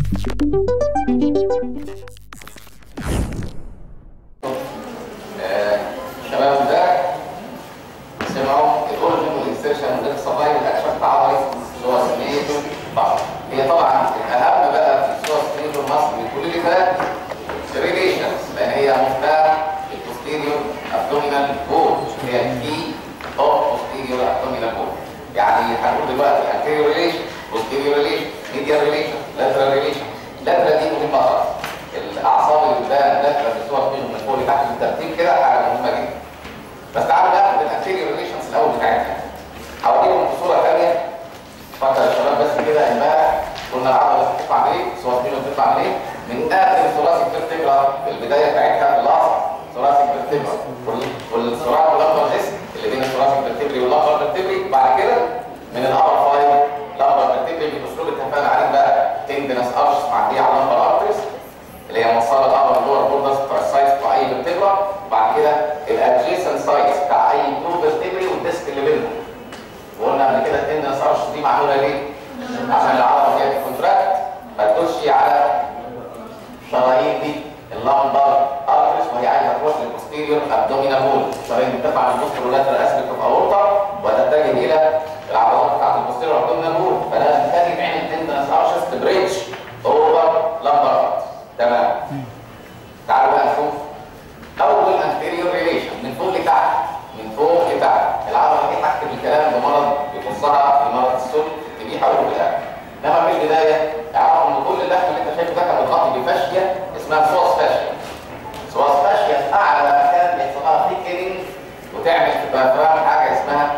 آه، شباب ده سمعوا الاوريجن والانسيرشن من الصفايا الاكشن بتاع صور سنيتو بعض هي طبعا الاهم بقى في صور سنيتو مصر بتقول لي ده ريليشنز لان هي مفتاح البوستيريور ابدومينال بول هي الكي اوف بوستيريور ابدومينال بول يعني هنقول دلوقتي anterior ريليشن posterior ريليشن medial ريليشن lateral ريليشن lateral دي مهمه خالص الاعصاب اللي بتبان lateral بصور بينهم من فوق لتحت بالترتيب كده حاجه مهمه جدا بس تعالوا ناخد الانتيريور ريليشنز الاول بتاعتها هوريكم بصوره ثانيه اتفضل يا شباب بس كده امبارح قلنا العضله بتطلع من ايه؟ صور مين بتطلع من ايه؟ من اخر الثلاثي فيرتبرا في البدايه بتاعتها في الاصل ثلاثي فيرتبرا والثلاثي واللمبر ديسك اللي بين الثلاثي فيرتبري واللمبر فيرتبري وبعد كده من الابر فايف لمبر فيرتبري بالاسلوب اللي اتفقنا عليه بقى تندنس ارش معديه على اللمبر ارتريس اللي هي موصله الابر لور بوردرز بتاع السايز بتاع اي فيرتبرا وبعد كده الادجيسنت سايز بتاع اي بلو فيرتبري والديسك اللي بينهم وقلنا قبل كده التندنس ارش دي معموله ليه؟ عشان العضله فيها كونتراكت ما تخش على الشرايين دي اللمبر ارتريس وهي عايزه تروح للبوستيريور ابدومينال وول الشرايين بترفع عن البوستيرولاترال اسبكت اوف اورتا وتتجه الى العضلات بتاعت البوستيريور ابدومينال وول فلازم تاني تعمل تندنس ارشز تبريدج اوفر لمبر ارتريس تمام تعالوا بقى نشوف اول انتيريور ريليشن من فوق لتحت من فوق لتحت العضله دي تحكم الكلام بمرض يخصها في مرض السل دي هقوله في الاخر انما في البدايه اعرف ان كل اللحم اللي انت شايفه ده كان متغطي بفاشيه اسمها سواس فاشيه سواس فاشيه اعلى مكان بيحصل لها ثيكنينج وتعمل في الدايفرام حاجه اسمها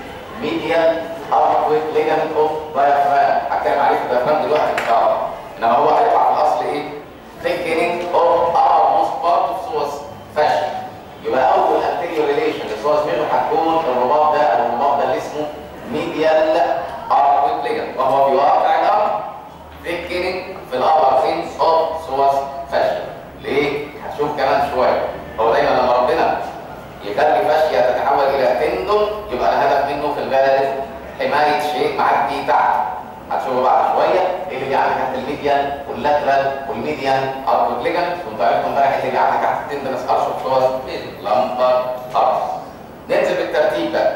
ميديال اركويت ليجامنت اوف دايفرام هتكلم عليه في الدايفرام دلوقتي ان شاء الله انما هو هيطلع في الاصل ايه؟ thickening of outermost part of psoas fascia يبقى اول anterior relation للسواس منه هتكون الرباط ده او الرباط ده اللي اسمه medial arcuate ligament وهو بيوقع الامر thickening في الابر fins of psoas fascia ليه؟ هتشوف كمان شويه هو دايما لما ربنا يخلي فاشيا تتحول الى تندون يبقى الهدف منه في الغالب حمايه شيء معدي تحت هتشوفوا بعد شويه ايه اللي بيعمل تحت الميديان واللاترال والميديان اركوت ليجمنت كنت عرفت امبارح ايه اللي بيعمل تحت التندنس ارشف سواس لامبر ارش ننزل بالترتيب بقى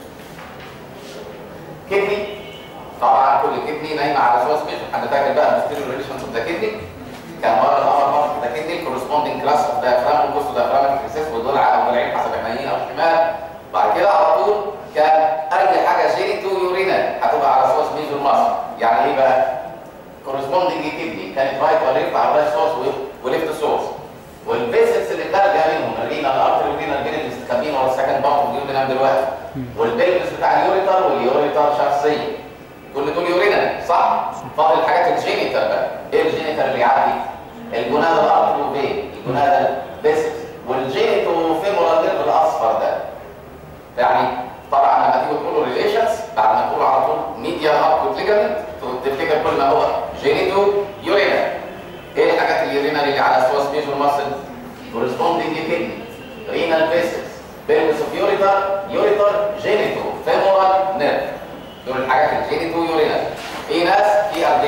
كدني طبعا كل كدني نايمه على سواس بيش حد فاكر بقى البوستيريور ريليشنز اوف ذا كدني كان ورا الامر مره ذا كدني كورسبوندينج كلاس اوف دايفرام وبوست دايفرام كريسيس ودول على ضلعين حسب يمين او شمال بعد كده على طول كان اي حاجه جينيتو يورينال هتبقى على سواس ميجور ماسل يعني ايه بقى كورسبوندنج كدني كانت رايت ولا ليفت على رايت سورس وليفت سورس والفيسلز اللي خارجه منهم الرينا الارتري والرينا الجين اللي مستخبين ورا السكند بامب واليورينال دلوقتي والبيلفس بتاع اليوريتر واليوريتر شخصيا كل دول يورينال صح؟ فاضل الحاجات الجينيتال بقى ايه الجينيتال اللي يعدي؟ الجونادا الارتري وفين الجونادا الفيسلز والجينيتو فيمورال نيرف الاصفر ده يعني طبعا لما تيجوا تقولوا ريليشنز بعد ما تقولوا على طول ميديا اركوت ليجامنت تفتكر كل ما هو جينيتو يورينال ايه الحاجات اليورينال اللي على سواس ميجور ماسل كورسبوندينج كدني رينال فيسلز بيربس اوف يوريتر يوريتر جينيتو فيمورال نيرف دول الحاجات الجينيتو يورينال في ناس في 40%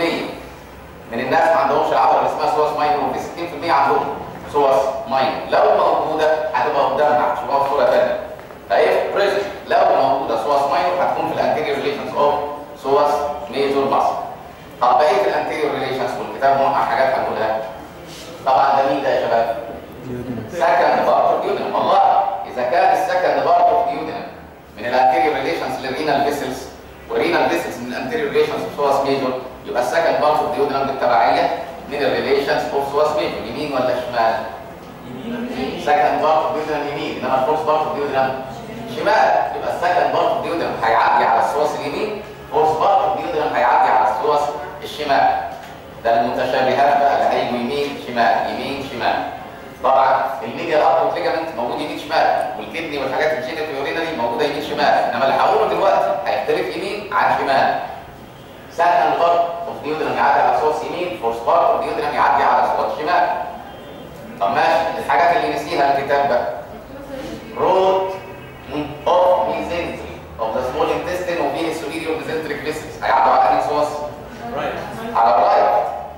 من الناس ما عندهمش العضله اللي اسمها سواس ماينور وفي 60% عندهم سواس ماينور لو موجوده هتبقى قدامنا هتشوفوها في صوره ثانيه اهي بريزنت لو موجوده سواس ماينور هتكون في الانتيريور ريليشنز اوف سواس ميجور ماسل طب بقيه الانتيريور ريليشنز والكتاب موقع حاجات هنقولها طبعا ده مين ده يا شباب؟ سكند بارت اوف ديودنم والله اذا كان السكند بارت اوف ديودنم من الانتيريور ريليشنز للرينال فيسلز والرينال فيسلز من الانتيريور ريليشنز اوف سواس ميجور يبقى السكند بارت اوف ديودنم بالتبعيه من الريليشنز اوف سواس ميجور يمين ولا شمال؟ سكند بارت اوف ديودنم يمين انما الفورس بارت اوف ديودنم شمال يبقى السكند بارت اوف ديودنم هيعدي على السواس اليمين فورس بارت اوف ديودنم هيعدي على السواس الشمال ده المتشابهات بقى اللي هيجوا يمين شمال يمين شمال طبعا الميديا ارتر ليجامنت موجود يمين شمال والكدني والحاجات الجينيت يورينري موجوده يمين شمال انما اللي هقوله دلوقتي هيختلف يمين عن شمال سكند بارت اوف ديودنم يعدي على سواس يمين فورس بارت اوف ديودنم يعدي على سواس شمال طب ماشي الحاجات اللي نسيها الكتاب بقى روت اوف ميزنتري اوف ذا سمول انتستين وفيه سوليريو ميزنتريك فيسلز هيعدوا على انهي سواس؟ على الرايت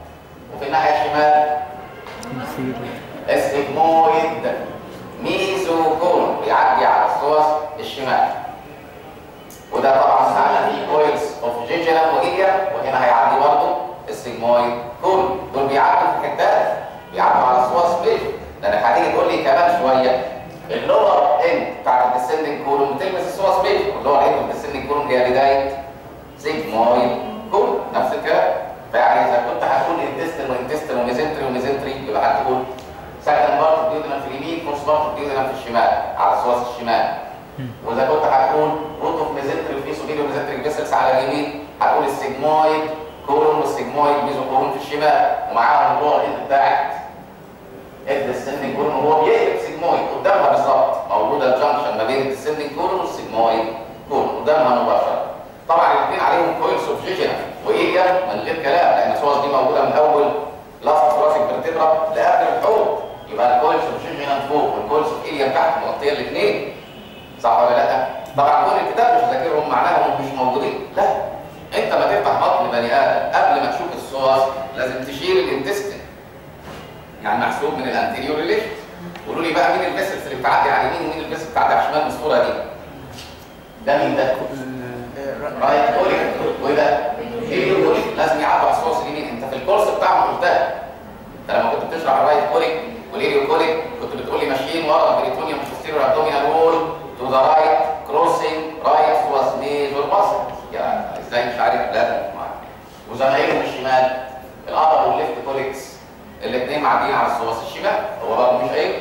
يقول لي كمان شويه اللور اند بتاعت الديسندنج كولوم بتلمس السوس ميجور اللور اند الديسندنج كولوم هي بدايه سيجمويد كولوم نفس الكلام فيعني اذا كنت هتقول انتستين وانتستين وميزنتري وميزنتري يبقى هتقول سكند بارت ديودنم في اليمين فورس بارت ديودنم في الشمال على السوس الشمال واذا كنت هتقول روت اوف ميزنتري وفي سوبيريور ميزنتري فيسلز على اليمين هتقول السيجمويد كولون والسيجمويد ميزو كولون في الشمال ومعاهم اللور اند بتاعت الديسندنج كولون وهو بيقلب سيجمويد قدامها بالظبط موجوده الجنكشن ما بين الديسندنج كولون والسيجمويد كولون قدامها مباشره طبعا الاثنين عليهم كويلز اوف جيجنا وايه من غير كلام لان الصوص دي موجوده من اول لاست ثوراسيك فيرتبرا لاخر الحوض يبقى الكويلز اوف جيجنا فوق والكويلز اوف ايليا تحت مغطيه الاثنين صح ولا لا؟ طبعا كل الكتاب مش ذاكرهم معناهم مش موجودين لا انت ما تفتح بطن بني ادم قبل ما تشوف الصوص لازم تشيل الانتستين يعني محسوب من الانتيريور ريليشن قولوا لي بقى مين الفيسلز اللي بتعدي على اليمين ومين الفيسلز بتعدي على الشمال من الصوره دي ده مين ده؟ رايت كوليك وده هيليو كوليك لازم يعدوا على الصوص اليمين انت في الكورس بتاعهم قلتها انت لما كنت بتشرح الرايت كوليك والهيليو كوليك كنت بتقول لي ماشيين ورا البريتونيوم posterior abdominal wall to the right crossing right was major muscle يعني ازاي مش عارف لا وزمايلهم الشمال الابر والليفت كوليكس الاثنين معديين على الصوص الشمال هو برضه مش قايل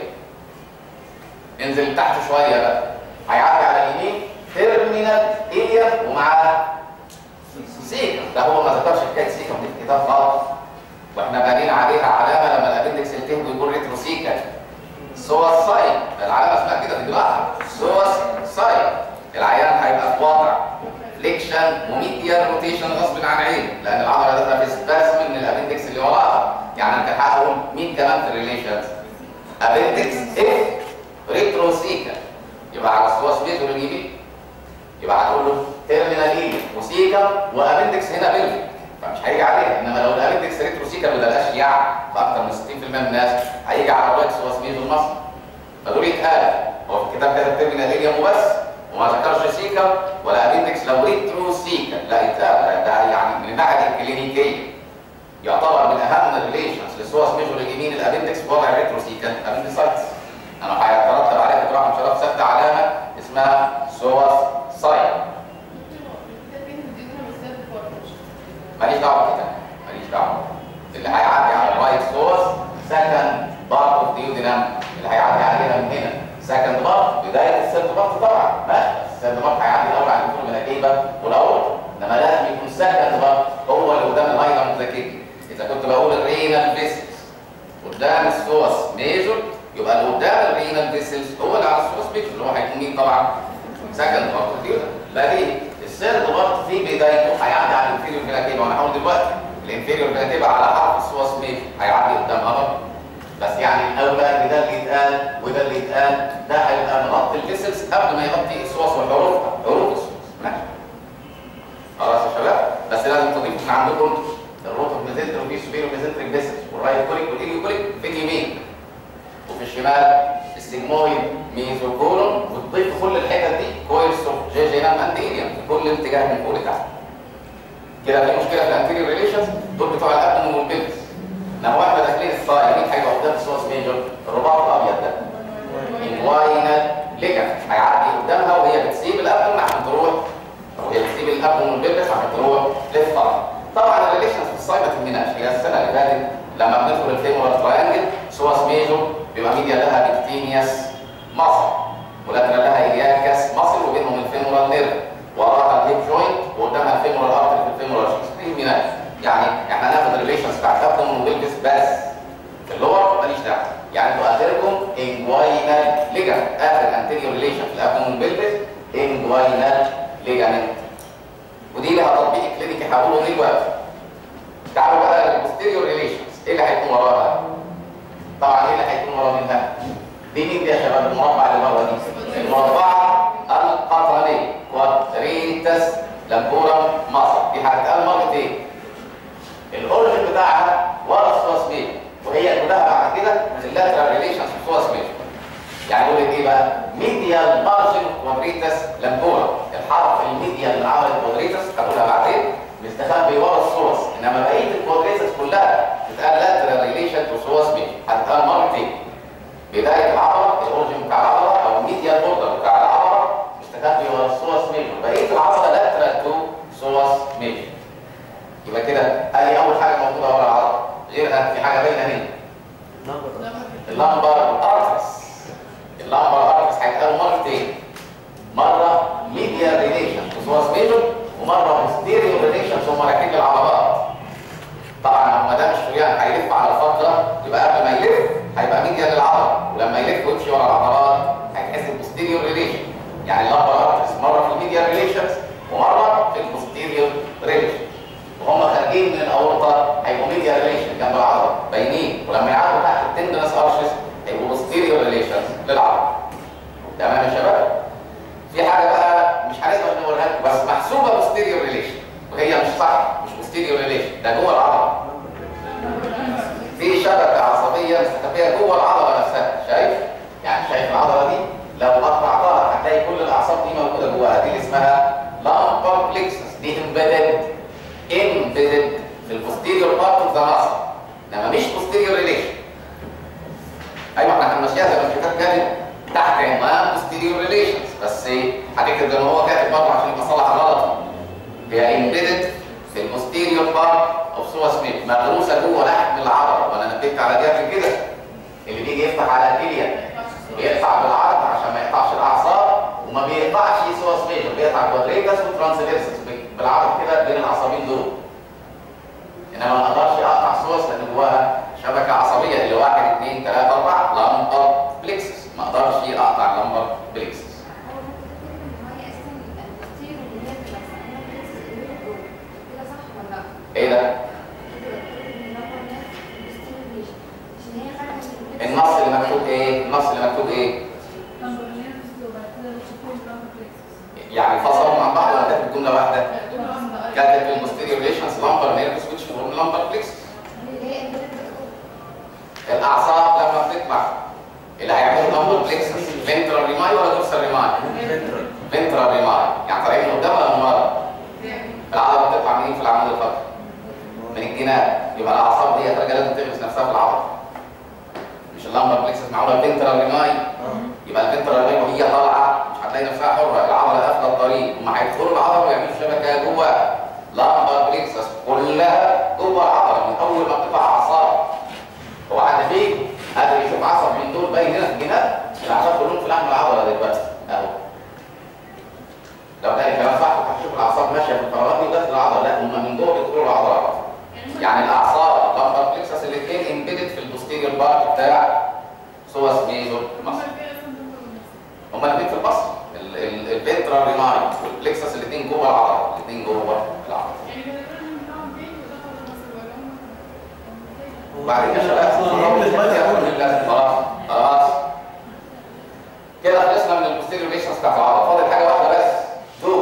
انزل تحت شويه بقى هيعدي على اليمين تيرمينال اريا ومعاه سيكا ده هو ما ذكرش حكايه سيكا في الكتاب خالص واحنا بانين عليها علامه لما الابندكس يلتهب ويقول ريترو سيكا سوس ساين العلامه اسمها كده في الجراحه سوس ساين العيان هيبقى في وضع فليكشن وميديال روتيشن غصب عن عينه لان العضله داخله في سباسم من الابندكس اللي وراها يعني انا كان هقول مين كمان في الريليشنز ابندكس اف ريترو سيكا يبقى على السوس ميجور اليمين يبقى هتقول له تيرمينال ايه وسيكا وابندكس هنا بلفيك فمش هيجي عليها انما لو الابندكس ريترو سيكا ما بلاش يع فاكثر من 60% من الناس هيجي على الرايت سوس ميجور مصر فدول يتقال هو في الكتاب كتب تيرمينال اريا وبس وما ذكرش سيكا ولا ابندكس لو ريترو سيكا لا يتقال ده يعني من الناحيه الكلينيكيه يعتبر من اهم الريليشنز للسوس ميجور اليمين الابندكس في وضع الريترو سيكا ابندسايتس انا هيترتب عليها جراحه شرف ثابته علامه اسمها سوس ساين ماليش دعوه كده ماليش دعوه اللي هيعدي على الرايت سورس سكند بارت اوف ديودينام اللي هيعدي علينا من هنا سكند بارت بدايه السيرد بارت طبعا ماشي السيرد بارت هيعدي الاول على الفول من الجيبه والاول انما لازم يكون سكند بارت هو اللي قدام الهايلر مذاكري اذا كنت بقول الرينال فيسلز قدام السوس ميجور يبقى اللي قدام الرينال فيسلز هو اللي على السوس ميجور اللي هو هيكون مين طبعا سكند بارت اوف ديودينام بديهي السيرد بارت في بدايته هيعدي على الانفيريور فيناتيبا وانا هقول دلوقتي الانفيريور فيناتيبا على حرف السوس ميجور هيعدي قدامها برضه بس يعني الاولى ان ده اللي يتقال وده اللي يتقال ده هيبقى مغطي الفيسلز قبل ما يغطي السوس وحروفها حروف السوس ماشي خلاص يا شباب بس لازم تضيفوا من عندكم الروت اوف ميزنتر وفي سوبيريور ميزنتريك فيسلز والرايت كوليك والايليو كوليك في اليمين وفي الشمال السيجمويد ميزوكولون وتضيف كل الحتت دي كويس اوف جيجينام انديريم في كل اتجاه من فوق لتحت كده في مشكله في الانتيريور ريليشنز دول بتوع الابدومين والبلفس لما واحنا داخلين الصاير مين هيبقى قدام السوس ميجور الرباط الابيض ده انواينال ليجن هيعدي قدامها وهي بتسيب الابدومين عشان تروح وهي بتسيب الابدومين والبلفس عشان تروح للفرع طبعا الريليشنز في الصاير ما تهمناش هي السنه اللي فاتت لما بندخل الفيمورال تراينجل سوس ميجور بيبقى ميديا لها بكتينياس مصر ولاترال لها الياكس مصر وبينهم الفيمورال نيرف وراها الهيب جوينت وقدامها الفيمورال ارتري في الفيمورال شيكس يعني احنا هناخد الريليشنز بتاعت ابدومين وبلفس بس في اللور ماليش دعوه يعني انتوا اخركم انجوينال ليجامنت اخر انتيريور ريليشن في الابدومين وبلفس انجوينال ليجامنت ودي لها تطبيق كلينيكي هقوله دلوقتي تعالوا بقى للبوستيريور ريليشنز ايه اللي هيكون وراها؟ طبعا ايه اللي هيكون ورا منها؟ دي مين دي يا شباب المربع اللي بره دي؟ المربعه القطريه كوادريتس لامبورم مصر دي هتتقال مرتين الاوريجن بتاعها ورا السوس ميل وهي كلها بعد كده اللاترال ريليشنز في السوس ميل يعني يقول لك ايه بقى؟ ميديال مارجن كوادريتس لامبورم الحرف الميديال اللي عمل كوادريتس هقولها بعدين مستخبي ورا السوس انما بقيه الكوادريتس كلها تتقال لاترال ريليشن تو سوس ميل هتتقال مرتين بدايه هم رايحين للعضلات طبعا ما دام الشريان هيلف على الفقره يبقى قبل ما يلف هيبقى ميديا للعضله ولما يلف ويمشي ورا العضلات هيتحسب بوستيريور ريليشن يعني اللمبر ارتريز مره في الميديا ريليشنز ومره في البوستيريور ريليشن وهم خارجين من الاورطه هيبقوا ميديا ريليشن جنب العضله باينين ولما يعدوا تحت التندنس ارشز هيبقوا بوستيريور ريليشنز للعضله تمام يا شباب في حاجه بقى مش هنقدر نقولها لكم بس محسوبه بوستيريور ريليشن وهي مش صح مش بوستيريور ريليشن ده جوه العضله في شبكه عصبيه مستخبيه جوه العضله نفسها شايف يعني شايف العضله دي لو قطعتها هتلاقي كل الاعصاب دي موجوده جواها دي اللي اسمها لامبر بليكسس دي امبيدد امبيدد في البوستيريور بارت اوف ذا ماسل انما مش بوستيريور ريليشن ايوه احنا هنمشيها زي ما الكتاب كاتب تحت عنوان بوستيريور ريليشنز بس هتكتب زي ما هو كاتب برضه عشان يبقى صالح غلط هي امبيدد في البوستيريور بارت اوف سوا سميث مغروسه جوه لحم العضله وانا نبهت على دي قبل كده اللي بيجي يفتح على الكليه بيدفع بالعرض عشان ما يقطعش الاعصاب وما بيقطعش سوا سميث بيقطع كوادريتس وترانسفيرسس بالعرض كده بين العصبين دول انما ما اقدرش اقطع سوس لان جواها شبكه عصبيه اللي واحد اثنين ثلاثه اربعه لمبر بليكسس ما اقدرش اقطع لمبر بليكسس ايه ده؟ النص اللي مكتوب ايه؟ النص اللي مكتوب ايه؟ يعني فصلهم عن بعض ولا كاتب جمله واحده؟ كاتب المستيريو ريليشنز لمبر نيرفس ويتش فورم لمبر بليكسس الاعصاب لما بتطلع اللي هيعملوا لمبر بليكسس فنترال ريماي ولا دورسال ريماي؟ فنترال ريماي يعني طالعين من قدام ولا من ورا؟ العضله بتطلع منين في العمود الفقري؟ من الجناب يبقى الاعصاب دي حاجه لازم تغمس نفسها في العضله مش اللمبر بليكسس معموله فنترال ريماي يبقى الفنترال ريماي وهي طالعه مش هتلاقي نفسها حره العضله قافله الطريق هم هيدخلوا العضله ويعملوا شبكه جوه لمبر بليكسس كلها جوه العضله من اول ما بتقطع اعصاب هو حد فيك قادر يشوف عصب من دول باين هنا في الجناب الاعصاب كلهم في لحم العضله دلوقتي اهو لو ده الكلام صح هتشوف الاعصاب ماشيه في الفراغات دي داخل العضله لا هم من جوه بيدخلوا العضله على طول. يعني الاعصاب اللمبر بليكسس الاثنين امبيدد في البوستيريور بارت بتاع سوس ميزور مصر هما الاثنين في البصر الفنترال ريماي والبليكسس الاثنين جوه العضله الاثنين جوه العضله وبعدين يا شباب خلاص خلاص كده خلصنا من البوستيريور ريليشنز بتاعت العضله فاضل حاجه واحده بس دول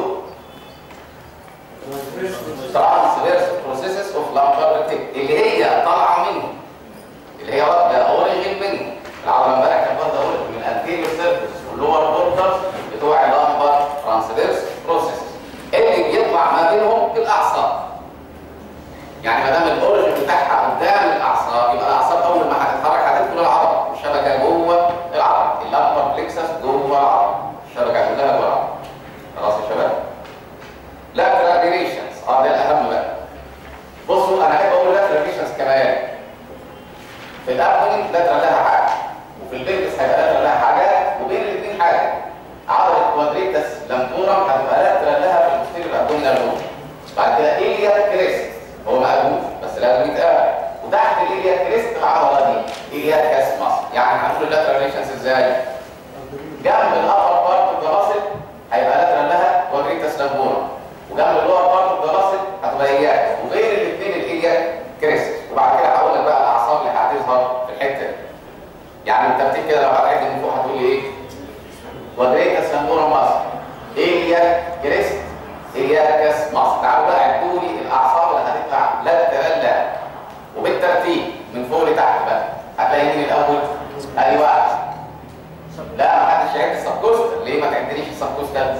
ترانسفيرس بروسيسز اوف لامبر اللي هي طالعه منه اللي هي واخده اوريجين منه العضله امبارح كانت واخده اوريجين من الانتيريور سيرفيس واللور بوردر بتوع اللامبر ترانسفيرس بروسيسز اللي بيطلع ما بينهم الاعصاب يعني ما دام الاوريجين بتاعها قدام الاعصاب يبقى الاعصاب اول ما هتتحرك هتدخل العضله الشبكه جوه العضله اللامبر بليكسس جوه العضله الشبكه كلها جوه العضله خلاص يا شباب lateral relations اه ده الاهم بقى بصوا انا احب اقول lateral relations كمان في الابدومين lateral لها حاجه وفي البلفس هيبقى lateral لها حاجه وبين الاثنين حاجه عضله كوادريتس لامبورم هتبقى lateral لها في البوستيريور ابدومينال وول بعد كده ايليا كريست هو مقبول بس لازم يتقال وتحت الايليا كريست العضله دي ايليا كاس مصر يعني هنقول lateral relations ازاي جنب الابر بارت اوف ذا ماسل هيبقى lateral لها كوادريتس لامبورم وجنب اللور بارت اوف ذا ماسل هتبقى اياك وبين الاثنين الايليا كريست وبعد كده هقول لك بقى الاعصاب اللي هتظهر في الحته دي يعني بالترتيب كده لو هتعد من فوق هتقول لي ايه كوادريتس لامبورم ماسل ايليا كريست اياكس ماسل تعالوا بقى عدوا لي الاعصاب اللي هتطلع لاترال لا وبالترتيب من فوق لتحت بقى هتلاقي مين الاول ادي واحد لا ما حدش يعد السبكوستال ليه ما تعدليش السبكوستال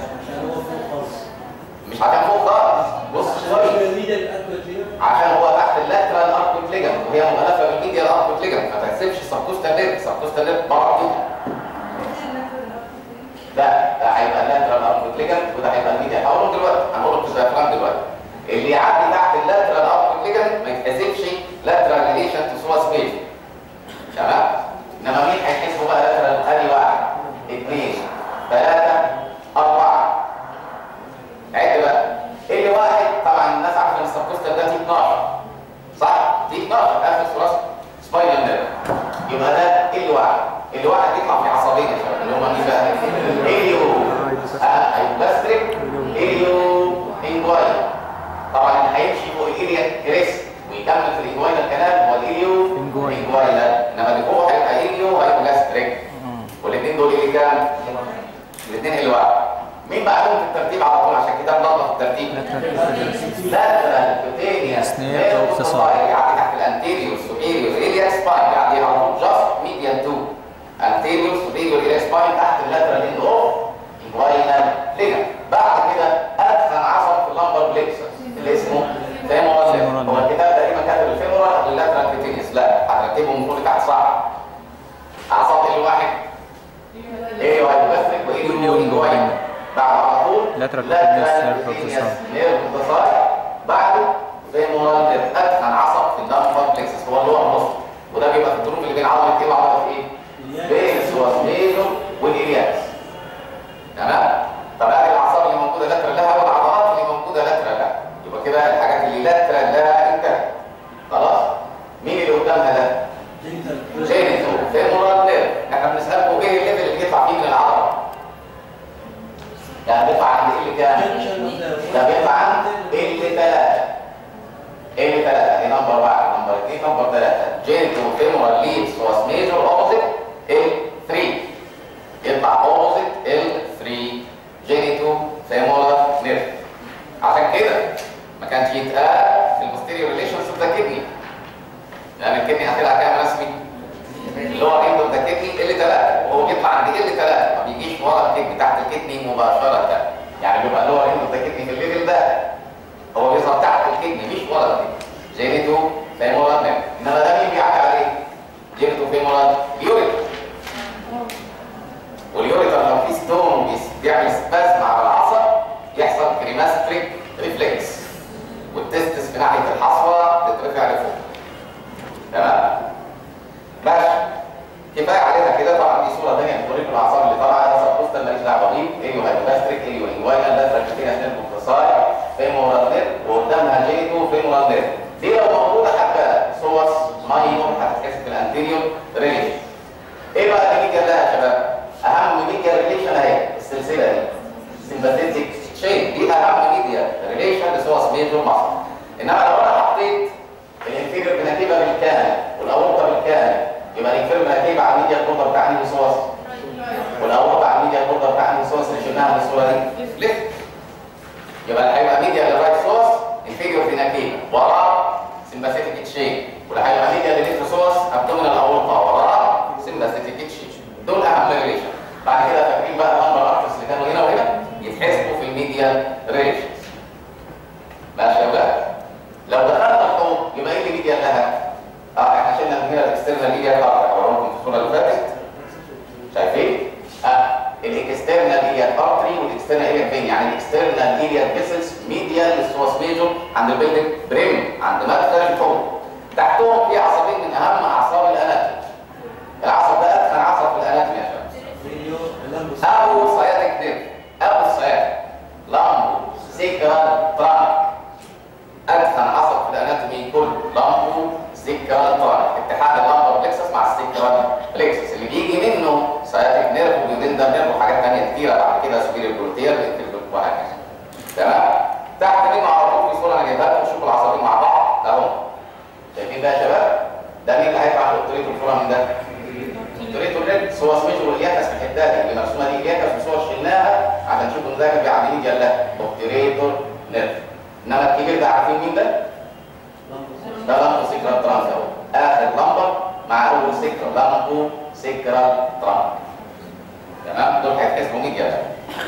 مش هتعمل فوق خالص بص شويه عشان هو تحت اللاترال اركوت ليجمنت وهي مغلفه بالميديال اركوت ليجمنت ما تحسبش السبكوستال ليب السبكوستال ليب بره كده ده ده هيبقى اللاترال اركوت ليجمنت وده هيبقى الميديال هقوله دلوقتي هنقوله في الديافرام دلوقتي اللي يعدي تحت اللاترال اركوت ليجمنت ما يتحسبش لاترال ريليشن تو سوا سبيس تمام انما مين هيحسبوا بقى لاترال ادي واحد اثنين ثلاثه اربعه عد بقى اللي واحد طبعا الناس عارفه ان السبكوستال ده تي 12 صح؟ تي 12 اخر ثلاث سباينال نيرف يبقى ده ال واحد ال واحد يطلع في عصبين يا شباب اللي هم مين بقى؟ اليو اه هيبلاستريك اليو انجواي طبعا اللي هيمشي فوق الاليا كريس ويكمل في الانجواينال كانال هو الاليو إنجواي. انجواينال انما اللي فوق هيبقى اليو هيبلاستريك والاثنين دول اللي كام؟ الاثنين ال واحد مين بعدهم في الترتيب على طول عشان كده نضبط الترتيب لا لا الكوتينيا Snare of the side. يعدي تحت الانتيريور سوبيريور الياك سباين يعدي على طول جاست ميديان تو انتيريور سوبيريور الياك سباين تحت اللاترال اند اوف انجواينال ليجا بعد كده ادخل عصب في اللامبر بليكسس اللي اسمه فيمورال Femoral هو الكتاب تقريبا كاتب الفيمورال واللاترال كوتينيوس لا هترتبهم من فوق لتحت صح اعصاب الواحد ايه هايبوثيك وايه انجواينال بعد على طول Lateral cutaneous nerve of the cutaneous side. nerve of the side. بعده فيمورال نيرف ادخن عصب في اللامبر بلكسس هو اللي هو النص وده بيبقى في الظروف اللي بين عضله ايه وعضله ايه؟ بين السواسميزو والالياكس تمام؟ طب ادي الاعصاب اللي موجوده لاترال لها والعضلات اللي موجوده لاترال لها يبقى كده الحاجات اللي لاترال لها انتهت خلاص؟ مين اللي قدامها ده؟ جينيتو فيمورال نيرف احنا بنسالكم ايه الليفل اللي بيطلع فيه من العضله؟ يعني بيطلع عند ايه اللي كام؟ ده بيطلع عند ال 3 ال 3 دي نمبر 1 نمبر 2 نمبر 3 جينتو فيمورال ليدز واس ميجور اوبوزيت ال 3 يطلع اوبوزيت ال 3 جينيتو فيمورال نيرف عشان كده ما كانش يتقال في البوستيريور ريليشنز اوف ذا كدني لان الكدني هتطلع كام رسمي؟ اللي هو اند اوف ذا كدني ال 3 وهو بيطلع عند ال 3 ما بيجيش ورا الكدني تحت الكدني مباشره يعني بيبقى اللي هو اند اوف ذا كدني في الليفل ده هو بيظهر تحت الكدني مش ورا الكدني جينيتو فيمورال نيرف انما ده مين بيعتمد عليه؟ جينيتو فيمورال يوريتر واليوريتر لو في ستون بيس- بيعمل سبازم على العصب يحصل كريماستريك ريفلكس والتستس في ناحيه الحصوه تترفع لفوق تمام ماشي كفايه عليها كده طبعا دي صوره ثانيه بتوريكم الاعصاب اللي طالعه ده سبوستال ماليش دعوه بيه ايوه هايبوباستريك ايوه انجواينال لاترال كتير نيرف اوفسايد فيمورال نيرف وقدامها جيتو فيمورال نيرف دي لو موجوده حبه صوص ماينور هتتحسب في الانتيريور ريليشن ايه بقى الميديا لها يا شباب اهم ميديا ريليشن اهي السلسله دي سمباثيتك تشين دي اهم ميديا ريليشن لصوص ميجور مصر انما لو انا حطيت الانفيريور بنتيبه بالكامل والاورطه بالكامل يبقى الانفيريور بنتيبه على الميديا الكوردر بتاع انهي صوص والاورطه على الميديا الكوردر بتاع انهي صوص اللي شلناها من الصوره دي ليفت يبقى هيبقى ميديا للرايت صوص انفيريور بنتيبه وراه سمباثيتك تشين واللي هيبقى ميديا للليفت صوص ابدومينال اورطه وراه سمباثيتك تشين دول اهم ريليشن بعد كده فاكرين بقى النمبر ارتس اللي كانوا هنا وهنا يتحسبوا في الميديا ريليشنز ماشي يا ولاد لو دخلنا الحوض يبقى ايه اللي ميديا لها؟ اه احنا شلنا من هنا الاكسترنال ميديا كارت هوريكم في الصوره اللي فاتت شايفين؟ اه الاكسترنال ايليا ارتري والاكسترنال ايليا فين يعني الاكسترنال ايليا فيسلز ميديا للسواس ميجور عند البيلدنج بريم عند مدخل الحوض تحتهم في عصبين من اهم اعصاب الاناتومي العصب ده ادخل عصب في الاناتومي يا شباب ابو سيادك نيرف ابو السيادك لامبو سيكرال ترانك ادخن عصب في الاناتومي كله لامبو سيكرال ترانك اتحاد اللامبر بلكسس مع السيكرال بلكسس اللي بيجي منه سيادك نيرف وبيدندر نيرف وحاجات ثانيه كتيره بعد كده سبيريال جلوتير وهكذا تمام تحت منه على طول في صوره انا جايبها لكم شوفوا العصبين مع بعض اهو شايفين ده يا شباب ده مين اللي هيطلع دكتوريته الصوره من ده دكتوريته اللي صور سميجر والياكس في الحته دي اللي مرسومه دي الياكس وصور شلناها عشان تشوفوا ان ده كان بيعمل ايه جلاها دكتوريتور نيرف انما الكبير ده عارفين مين ده؟ ده لامبو سيكرال ترانس اهو اخر لمبر مع اول سيكرال لامبو سيكرال ترانس تمام دول هيتحسبوا 100 جلد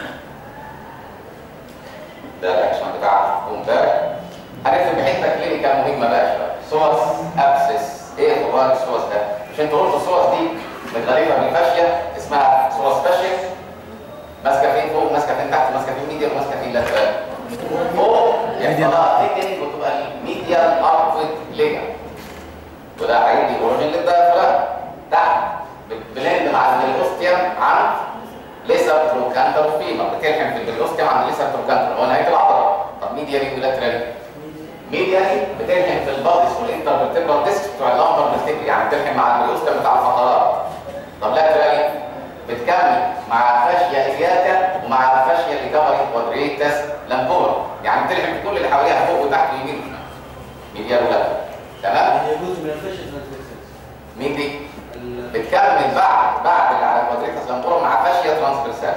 ده الاكشن بتاع الحكوم امبارح هنكتب بحته كلينيكال مهمه بقى يا شباب سوس ابسس ايه حوار السوس ده؟ مش انتوا قلتوا السوس دي متغلفه بالفاشيه اسمها سوس فاشيه ماسكه فين فوق ماسكه فين تحت ماسكه فين ميديا وماسكه فين لاترال فوق يحصل لها ثيكنينج وتبقى الميديال ارفض ليجا وده هيدي اوريجين للدايفرام تحت بلند مع البلوستيوم عن ليسر تروكانتر فيما بتلحم في البلوستيوم عن ليسر تروكانتر هو نهايه العضله طب ميديالي ولاترالي ميديالي بتلحم في البادس والانترفيرتبرال ديسك بتوع اللامبر فيرتبري يعني بتلحم مع البريوستم بتاع الفقرات طب لاترالي بتكمل مع فاشيا الياتا ومع فاشيا اللي كفرت كوادريتس لامبور يعني بتلحم في كل اللي حواليها فوق وتحت ويمين ميديال ولاترال تمام هي جزء من الفيش ترانسفيرسز مين دي بتكمل بعد بعد اللي على كوادريتس لامبور مع فاشيا ترانسفيرساس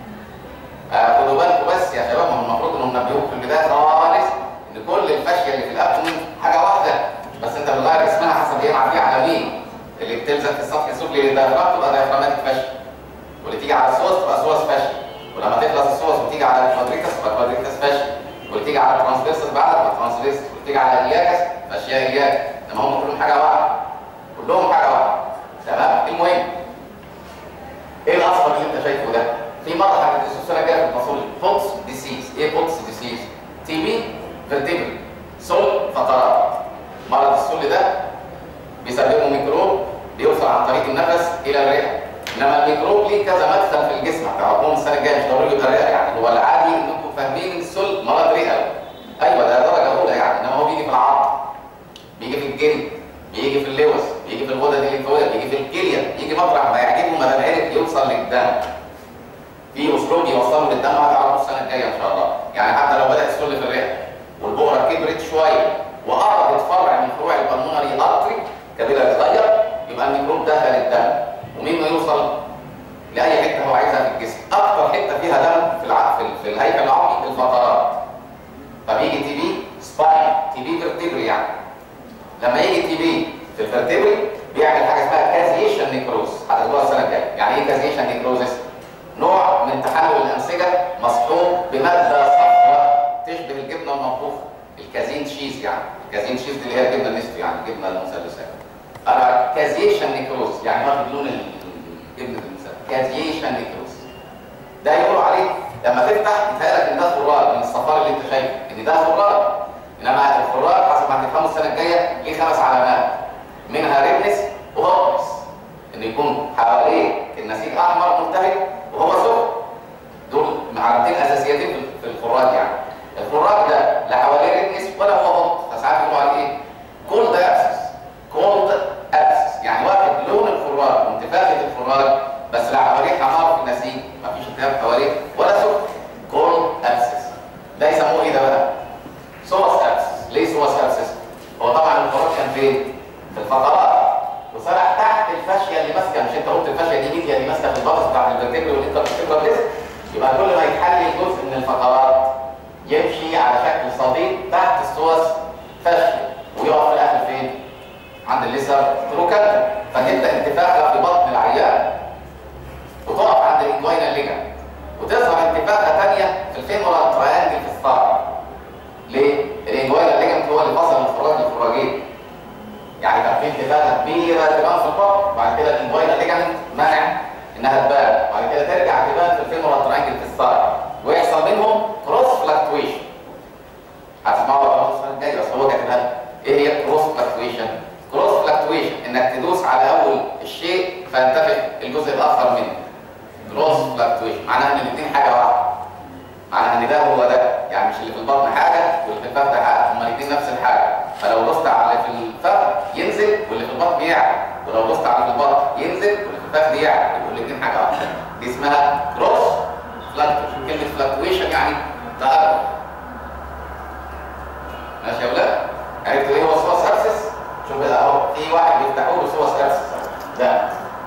آه، خدوا بالكم بس يا شباب هم المفروض انهم نبهوك في البدايه خالص ان كل الفاشيه اللي في الابدومين حاجه واحده بس انت بتغير اسمها حسب هي معديه على مين اللي بتلزق في السطح السفلي للديافرام تبقى ديافراماتيك فاشيه واللي تيجي على السوس تبقى سوس فاشيه ولما تخلص السوس وتيجي على الكوادريتس تبقى كوادريتس فاشيه واللي تيجي على الترانسفيرس بعدها تبقى ترانسفيرس واللي تيجي على الياكس فاشيه الياكس انما هم كلهم حاجه واحده كلهم حاجه واحده تمام المهم ايه الاصفر اللي انت شايفه ده في مره هتدرسوا السنه الجايه في الفصول بوكس ديسيز ايه بوكس ديسيز تي بي فيرتيبري سل فقرات مرض السل ده بيسببه ميكروب بيوصل عن طريق النفس الى الرئه انما الميكروب ليه كذا مدخل في الجسم هتعرفوهم السنه الجايه مش ضروري يبقى الرئه يعني هو العادي انكم فاهمين ان السل مرض رئوي ايوه ده درجه اولى يعني انما هو بيجي في العظم بيجي في الجلد بيجي في اللوز بيجي في الغدد الليمفاويه بيجي في الكليه يجي مطرح ما يعجبه ما دام عرف يوصل للدم في اسلوب يوصله للدم هتعرفه السنه الجايه ان شاء الله يعني حتى لو بدا يسل في الرئه والبؤره كبرت شويه وقربت فرع من فروع البلمونري ارتري كبيره صغير يبقى الميكروب دخل الدم ومين ما يوصل لاي حته هو عايزها في الجسم اكتر حته فيها دم في الع... في, ال... في الهيكل العظمي الفقرات فبيجي تي بي سباين تي بي فيرتيبري يعني لما يجي تي بي في الفيرتيبري بيعمل حاجه اسمها كازيشن نيكروز هتاخدوها السنه الجايه يعني ايه كازيشن نيكروزس نوع من تحلل الانسجه مصحوب بماده صفراء تشبه الجبنه المطبوخه الكازين تشيز يعني الكازين تشيز دي اللي هي الجبنه النستو يعني الجبنه المثلثات انا كازيشن نيكروز يعني واخد لون الجبنه المثلث كازيشن نيكروز ده يقولوا عليه لما تفتح يتهيألك ان ده خراج من الصفار اللي انت شايفه ان ده خراج انما الخراج حسب ما هتفهموا السنه الجايه ليه خمس علامات منها ريدنس وهوبنس ان يكون حواليه النسيج احمر ملتهب وهو سخن دول علامتين اساسيتين في- في الخراج يعني الخراج ده لا حواليه ريدنس ولا هو هوب فساعات يقولوا عليه ايه كولد ابسس كولد ابسس يعني واخد لون الخراج وانتفاخه الخراج بس لا حواليه حمار في النسيج مفيش التهاب حواليه ولا سخن كولد ابسس ده يسموه ايه ده بقى سوس ابسس ليه سوس ابسس هو طبعا الخراج كان فين في الفقرات وسرح تحت الفاشيه اللي ماسكه مش انت قلت الفاشيه دي ميديا اللي ماسكه في البطن بتاع الفرتبري والانترفيرتبرال ديسك يبقى كل ما يتحلل جزء من الفقرات يمشي على شكل صديق تحت السوس فاشيه ويقف في الاخر فين؟ عند الليسر تروكانتر فتبدا انتفاخه في بطن العيان وتقف عند الانجوينا ليجا وتظهر انتفاخه ثانيه في الفيمورال تراينجل في الصدر ليه؟ الانجوينا ليجا هو اللي فصل الخراج للخراجين يعني كان في انتفاخه كبيره تبان في البطن وبعد كده الانفاينا ليجامنت منع انها تبان وبعد كده ترجع تبان في الفيمورال ترانجل في الصدر ويحصل بينهم كروس فلاكتويشن هتسمعوا بقى السنه الجايه بس هو كاتبها ايه هي كروس فلاكتويشن؟ كروس فلاكتويشن انك تدوس على اول الشيء فينتفخ الجزء الاخر منه كروس فلاكتويشن معناها ان الاثنين حاجه واحده معناها ان ده هو ده يعني مش اللي في البطن حاجه واللي في الفخذ حاجه هما الاثنين نفس الحاجه فلو دوست على اللي في الفخذ ينزل واللي في البطن يعلى ولو دوست على اللي في البطن ينزل واللي في الفخذ يعلى يبقوا الاثنين حاجه واحده دي اسمها كروس فلاكتويشن كلمه فلاكتويشن يعني تغير ماشي يا ولاد عرفتوا ايه هو سوس ابسس شوف بقى اهو في واحد بيفتحوا له سوس ابسس ده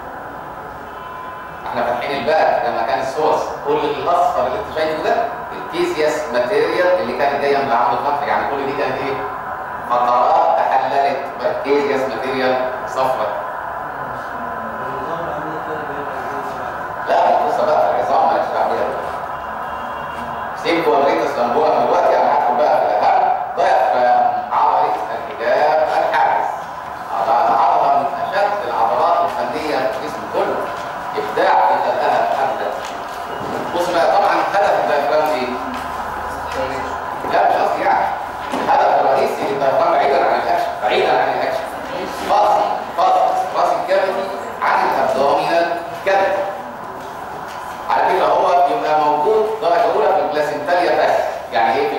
احنا فاتحين الباب لما كان الصوص كل الاصفر اللي انت شايفه ده الكيزياس ماتيريال اللي كانت جايه من العمود الفقري يعني كل دي كانت ايه؟ فقرات تحللت بقت كيزياس ماتيريال صفرا النظام العملي الثاني بين الأجهزة. لا بص بقى في العظام مالكش دعوه بيها سيب كوادريتس لامبولا دلوقتي انا هدخل بقى في الاهم ضيفرام عضله الحجاب الحاجز عضله عضله من اشد العضلات الفنيه في الجسم كله ابداع في خلقها في حد ذاته بص بقى طبعا هدف الديافرام ايه؟ لا مش قصدي يعني الهدف الرئيسي للديافرام بعيدا عن الاكشن بعيدا عن الاكشن فاصل فاصل راس الكافيتي عن الابدومينال كافيتي على فكره هو يبقى موجود درجه اولى في البلاسنتاليا بس يعني ايه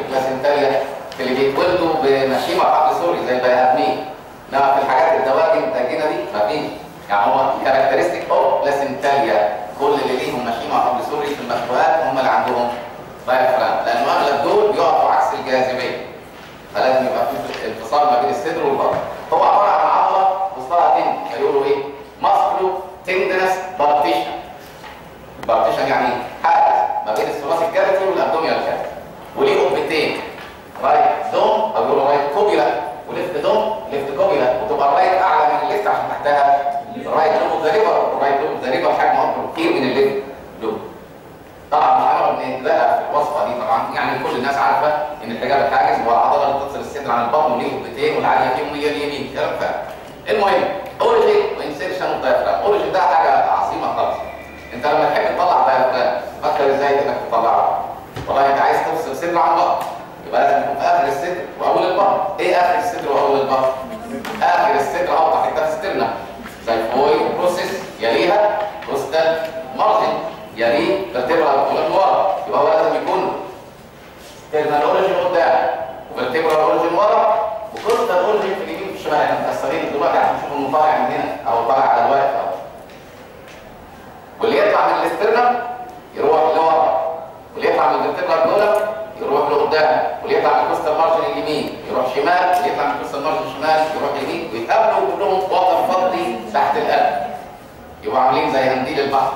بمشيمه حبل سوري زي البني ادمين انما في الحاجات الدواجن الداجنه دي مفيش يعني هو كاركترستيك اوف بلاسنتاليا كل اللي ليهم مشيمه حبل سوري في المخلوقات هم اللي عندهم دايفرام لان اغلب دول بيقفوا عكس الجاذبيه فلازم يبقى في انفصال ما بين الصدر والبطن هو عباره عن عضله وسطها تند فيقولوا ايه؟ ماسكلو تندنس بارتيشن بارتيشن يعني حاجز ما بين الثلاثي الكافيتي والابدوميال كافيتي وليه قبتين رايت دوم او يقولوا رايت كوبيلا وليفت دوم ليفت كوبيلا وتبقى الرايت اعلى من الليفت عشان تحتها رايت دوم ذا ريفر والرايت دوم ذا ريفر حجم اكبر كتير من الليفت دوم طبعا مش هنقعد نتلاقى في الوصفه دي طبعا يعني كل الناس عارفه ان الحجاب الحاجز هو العضله اللي بتفصل الصدر عن البطن وليه قبتين والعاليه فيهم هي اليمين كلام فاهم المهم اوريجين وانسيرشن والدايفرام اوريجين ده حاجه عظيمه خالص انت لما تحب تطلع دايفرام فكر ازاي انك تطلعه والله انت عايز تفصل صدر عن البطن يبقى لازم يكون في اخر الصدر واول البطن ايه اخر الصدر واول البطن اخر الصدر اوضح حته في سترنا زي فوي بروسيس يليها كوستال مارجن يليه فيرتبرال اوريجين ورا يبقى هو لازم يكون سترنال اوريجين قدام وفيرتبرال اوريجين ورا وكوستال اوريجين في اليمين والشمال احنا متاثرين دلوقتي عشان نشوف انه طالع من هنا او طالع على الواقف أو. واللي يطلع من الاسترنم يروح لورا واللي يطلع من الفيرتبرال كولم يروح لقدام واللي يطلع من الكوستال مارجن اليمين يروح شمال واللي يطلع من الكوستال مارجن شمال يروح يمين ويتقابلوا كلهم وتر فضي تحت القلب يبقوا عاملين زي قنديل البحر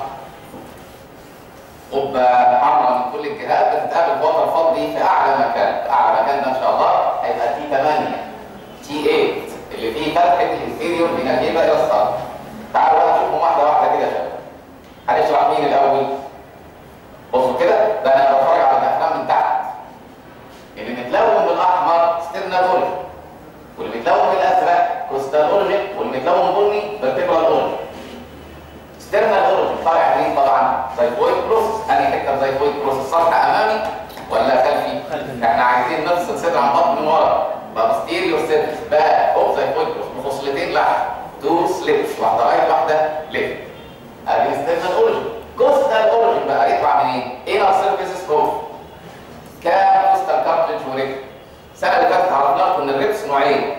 قبة حمراء من كل الجهات بتتقابل وتر فضي في اعلى مكان في اعلى مكان ده ان شاء الله هيبقى تي 8 تي 8 اللي فيه فتحه الانفيريور من الجيبه الى الصدر تعالوا بقى نشوفهم واحده واحده كده يا شباب هنشرح مين الاول بصوا كده ده انا بتفرج على الافلام من تحت اللي متلون بالاحمر ستيرنال اوريجن واللي متلون بالازرق كوستال اوريجن واللي متلون بني فيرتيبرال اوريجن ستيرنال اوريجن طالع منين طبعا زيفويد بروسس انهي حته زيفويد بروسس سطح امامي ولا خلفي احنا عايزين نفصل صدر عن بطن من ورا بابستيريو سيرفيس باك اوف زيفويد بروسس مفصلتين لحم تو سليبس واحده رايت واحده ليفت ادي ستيرنال اوريجن كوستال اوريجن بقى يطلع منين؟ انر سيرفيسز اوف كام كوستال كارتلج وريب السنه اللي فاتت عرفنا لكم ان الريبس نوعين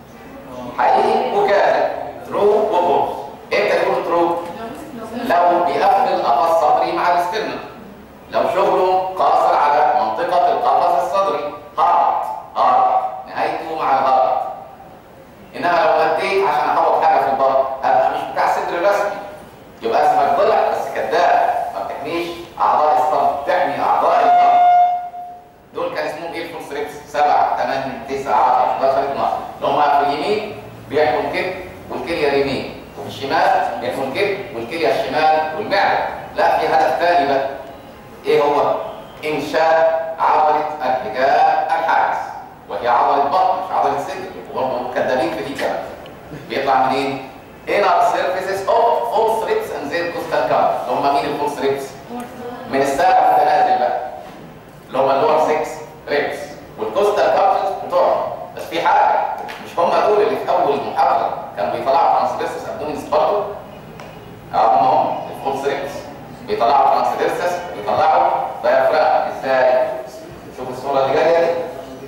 حقيقي وكاذب ترو وبولز امتى يكون ترو؟ لو بيقفل قفص صدري مع الاسترنال لو شغله قاصر على منطقه القفص الصدري هارت هارت نهايته مع الهارت انما لو مديت عشان احوط حاجه في البطن ابقى مش بتاع صدر رسمي يبقى اسمك ضلع بس كذاب ما بتحميش اعضاء الصدر بتحمي اعضاء الصدر دول كان اسمهم ايه الفولس ريبس 7 8 9 10 11 12 اللي هم في اليمين بيحموا الكبد والكليه اليمين وفي الشمال بيحموا الكبد والكليه الشمال والمعده لا في هدف ثاني بقى ايه هو؟ انشاء عضله الحجاب الحاجز وهي عضله بطن مش عضله صدر وبرضه كدابين في دي كمان بيطلع منين؟ inner surfaces of false ribs and their costal card اللي هم مين الفولس ريبس؟ من السابع متنازل بقى اللي هم اللور 6 ريبس والكوستال كارتلز بتوعهم بس في حاجه مش هم دول اللي في اول محاضره كانوا بيطلعوا ترانسفيرسس ابدومينس برضه اه هم هم الفولس ريبس بيطلعوا ترانسفيرسس بيطلعوا دايفرام ازاي؟ شوف الصوره اللي جايه دي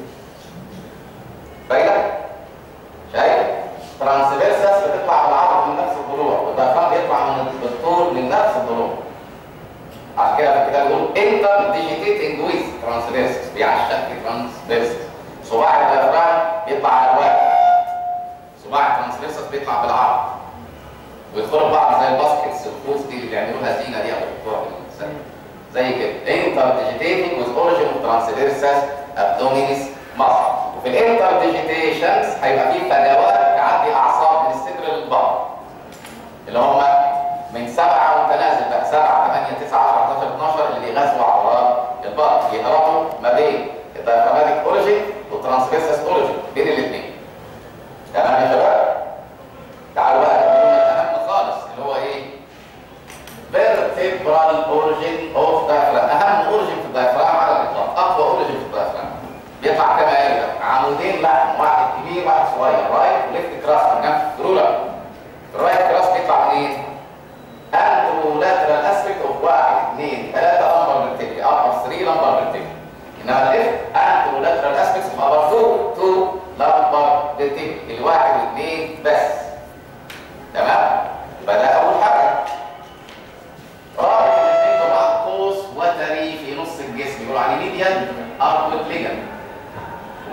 باينه؟ شايف؟ ترانسفيرسس بتطلع بالعرض من نفس الضلوع والدايفرام بيطلع من الطول من نفس الضلوع عشان كده في الكتاب بيقول انتر ديجيتيتنج ويز ترانسفيرسس بيعشق في ترانسفيرسس صباع الدايفرام بيطلع على الواقع صباع الترانسفيرسس بيطلع بالعرض ويدخلوا بعض زي الباسكتس الفوز دي اللي بيعملوها زينه دي او بيحطوها في الانسان زي كده انتر ديجيتيتنج ويز اوريجين اوف ترانسفيرسس ابدومينيس مصر وفي الانتر ديجيتيشنز هيبقى فيه فجوات تعدي اعصاب من الصدر للبطن اللي هم من سبعه وتنازل بقى سبعه 8 9 10 11 12 اللي بيغذوا عضلات البطن بيهربوا ما بين الدايفراماتيك اوريجين والترانسفيرسس اوريجين بين الاثنين تمام يا شباب؟ تعالوا بقى نقول الاهم خالص اللي هو ايه؟ vertebral origin of diaphragm اهم اوريجين في الدايفرام على الاطلاق اقوى اوريجين في الدايفرام بيطلع كما يلي عمودين لحم واحد كبير واحد صغير رايت وليفت كراس من جنب رولر الرايت كراس بيطلع منين؟ انترولاترال اسبكت اوف واحد اثنين ثلاثه لمبر فيرتيكلي ابر 3 لمبر فيرتيكلي انما الليفت انترولاترال اسبكت اوف ابر 2 2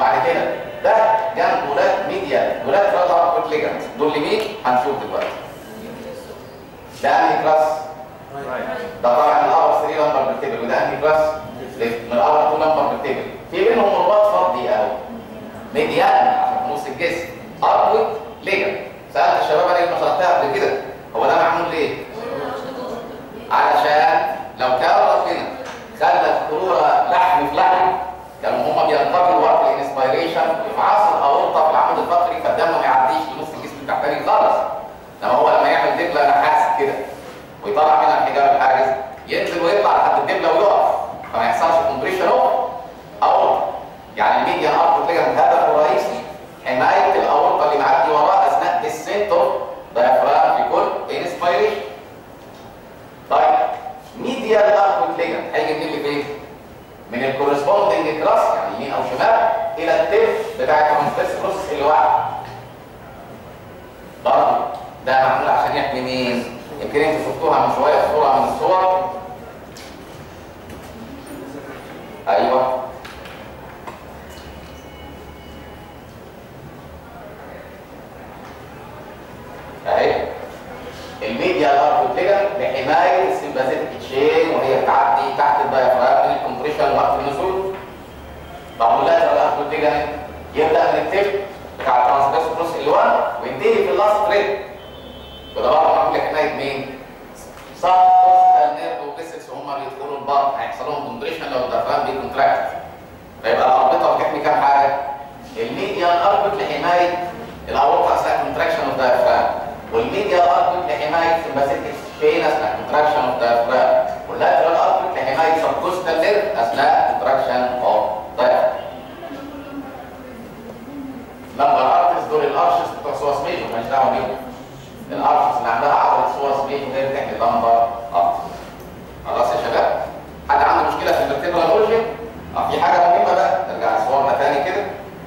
بعد كده ده جنب ولاد ميديا ولاد ثلاث اربع ليجنز دول لمين هنشوف دلوقتي ده انهي كلاس ده طبعا الابر 3 نمبر بالتبل وده انهي كلاس من الابر 2 نمبر بالتبل في بينهم رباط فردي قوي ميديان عشان في نص الجسم اربط ليجن سالت الشباب انا ما شرحتها قبل كده هو ده معمول ليه علشان لو كان ربنا خلى الكروره لحم في لحم كانوا هما بينتقلوا وقت الانسبيريشن يفعصوا الاورطه في العمود الفقري فالدم ما يعديش لنص الجسم التحتاني خالص لما هو لما يعمل دبله نحاس كده ويطلع منها الحجاب الحاجز ينزل ويطلع لحد الدبله ويقف فما يحصلش كومبريشن او يعني الميديان ارتر ليجمنت هدفه الرئيسي حمايه الاورطه اللي معدي وراه اثناء السنتر دايفرام في كل انسبيريشن طيب ميديال ارتر ليجمنت هيجي منين لفين؟ من الكورسبوندنج كلاس يعني يمين او شمال الى التف بتاع الترانسفيرس بروسيس اللي واقع برضه ده معمول عشان يحمي مين؟ يمكن انتوا شفتوها من شويه في صوره من الصور ايوه اهي الميديا الاركوتيجن لحمايه السمباثيك تشين وهي بتعدي تحت الدايفرام من الكمبريشن وقت النزول طب اللاترال الاركوتيجن يبدا من التب بتاع الترانسفيرس بروس ال 1 وينتهي في اللاست تريد وده برضه معمول لحمايه مين؟ صح النيرف وبيسكس وهم بيدخلوا البطن هيحصل لهم كومبريشن لو الدايفرام دي كونتراكت فيبقى الاربطه بتحمي كام حاجه؟ الميديان اربط لحمايه الاورطه اثناء كونتراكشن اوف دايفرام والميديا اربط لحمايه سمباثيك تشين اثناء كونتراكشن اوف دايفرام واللاترال اربط لحمايه سبكوستال نيرف اثناء كونتراكشن اوف دايفرام لمبر ارتس دول الارشس بتوع سواس ميجو ماليش دعوه بيهم الارشس اللي عندها عضله سواس ميجو هي اللي بتحمي لمبر ارتس خلاص يا شباب حد عنده مشكله في الفرتيبرال اورجن اه في حاجه مهمه بقى نرجع لصورنا تاني كده